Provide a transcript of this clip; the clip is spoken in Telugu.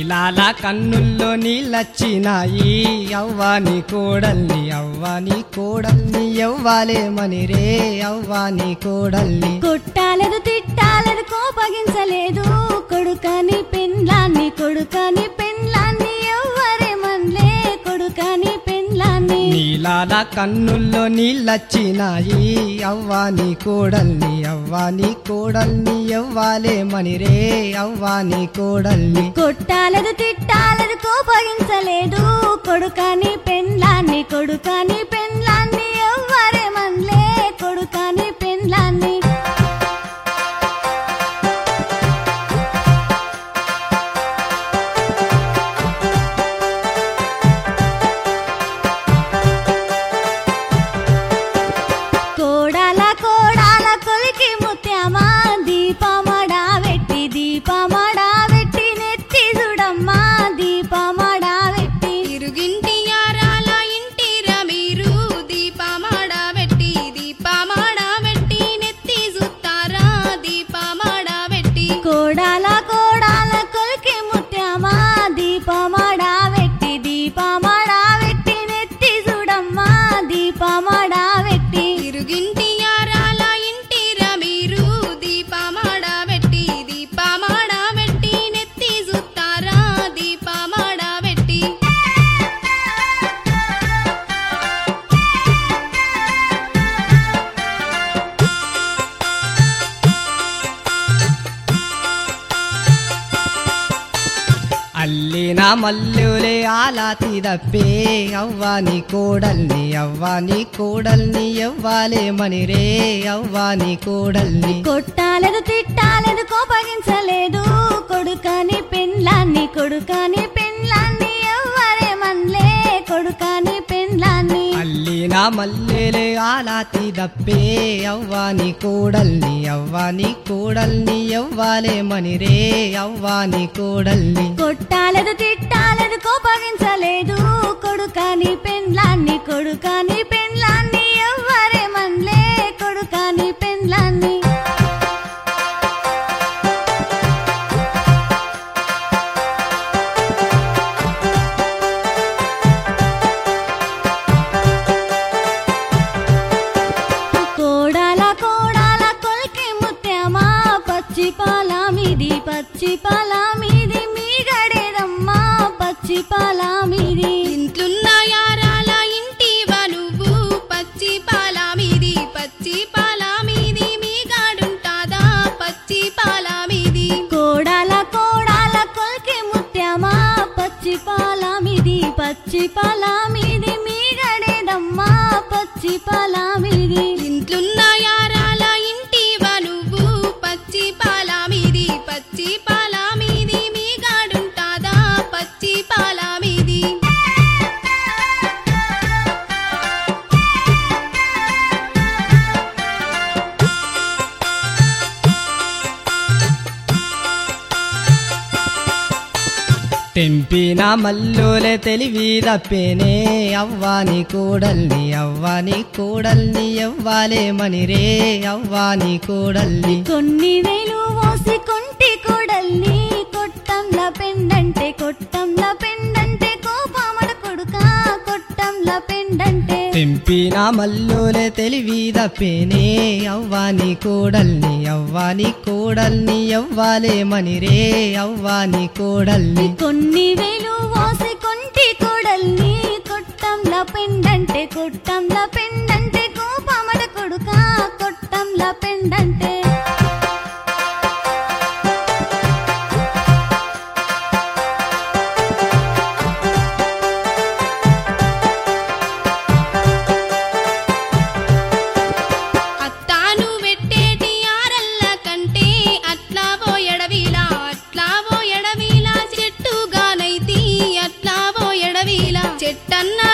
నీలాల కన్నుల్లో నీళ్ళచ్చినాయి అవ్వాని కోడల్ని అవ్వాని కోడల్ని ఎవ్వాలేమని రే అవ్వాని కోడల్ని కొట్టాలేదు తిట్టాలేదు కోపగించలేదు కొడుకని పెండ్లాన్ని కొడుకని పెండ్లాన్ని ఎవ్వరేమన్లే కొడుకని పెండ్లాన్ని నీలాల కన్నుల్లో నీళ్ళచ్చినాయి అవ్వాని కోడల్ని అవ్వాని కోడల్ని ఎవ్వాలేమని రే అవ్వాని కోడల్ని కొట్టాలేదు తిట్టాలేదు కోపగించలేదు కొడుకని పెండ్లాన్ని కొడుకని పెండ్లాన్ని ఎవ్వరేమన్లే కొడుకని పెండ్లాన్ని కోడాల కోడాల కొలికి ముత్యమా దీపమడా వెట్టి దీపమడా వెట్టి నెత్తి చూడమ్మా దీపమడా వెట్టి ఇరుగింటి యారాల ఇంటిరా మీరు దీపమాడ పెట్టి దీపమాడ పెట్టి నెత్తి సుత్తారా దీపమాడ పెట్టి కోడాల కోడాల కొలికి ముత్యమా దీపమడా వెట్టి దీపమడా వెట్టి నెత్తి చూడమ్మా దీపమడా వెట్టి ఇరుగింటి యారాల ఇంటిరా మీరు దీపమాడ పెట్టి దీపమాడ పెట్టి నెత్తి సుత్తారా దీపమాడ పెట్టి అల్లిన మల్లులే ఆలాతి దప్పే అవ్వాని కోడల్ని అవ్వాని కోడల్ని ఎవ్వాలేమని రే అవ్వాని కోడల్ని కొట్టాలేదు తిట్టాలేదు కోపగించలేదు కొడుకని పెండ్లాన్ని కొడుకని పెండ్లాన్ని ఎవ్వరేమన్లే కొడుకని పెండ్లాన్ని అల్లిన మల్లెలే ఆలాతి దప్పే అవ్వాని కోడల్ని అవ్వాని కోడల్ని ఎవ్వాలేమని రే అవ్వాని కోడల్ని కొట్టాలేదు తిట్టాలేదు కోపగించలేదు కొడుకని పెండ్లాన్ని కొడుకని పెండ్లాన్ని ఎవ్వరేమన్లే కొడుకని పెండ్లాన్ని కోడాల కోడాల కొలికి ముత్యమా పచ్చి పాల మీది పచ్చి పాల మీది మీ గడేదమ్మా పచ్చి పాల మీది ఇంట్లున్న యారాల ఇంటివా నువ్వు పచ్చి పాల మీది పచ్చి పాల మీది మీ గాడుంటాదా పచ్చి పాల మీది కోడాల కోడాల కొలికి ముత్యమా పచ్చి పాల మీది పచ్చి పాల మీది మీ గడేదమ్మా పచ్చి పాల మీది ఇంట్లున్న యారాల ఇంటివా నువ్వు పచ్చి పాల మీది పచ్చి పాల మీది మీ గాడుంటాదా పచ్చి పాల మీది తెంపిన మల్లులే తెలివి దప్పేనే అవ్వాని కోడల్ని అవ్వాని కోడల్ని ఎవ్వాలేమని రే అవ్వాని కోడల్ని కొన్ని వేలు మోసి కొంటి కొడల్ని కొట్టంల పెండంటే కొట్టంల పెండంటే కోపమడ కొడుక కొట్టంల పెండంటే తెంపిన మల్లులే తెలివి దప్పేనే అవ్వాని కోడల్ని అవ్వాని కోడల్ని ఎవ్వాలేమని రే అవ్వాని కోడల్ని కొన్ని వేలు మోసి కొంటి కొడల్ని కొట్టంల పెండంటే కొట్టంల పెండంటే కోపమడ కొడుక కొట్టంల పెండంటే అత్తాను పెట్టేటి ఆరల్ల కంటే అట్లా ఓ ఎడవీలా అట్లా ఓ ఎడవీలా చెట్టుగానైతి అట్లా ఓ ఎడవీలా చెట్టన్న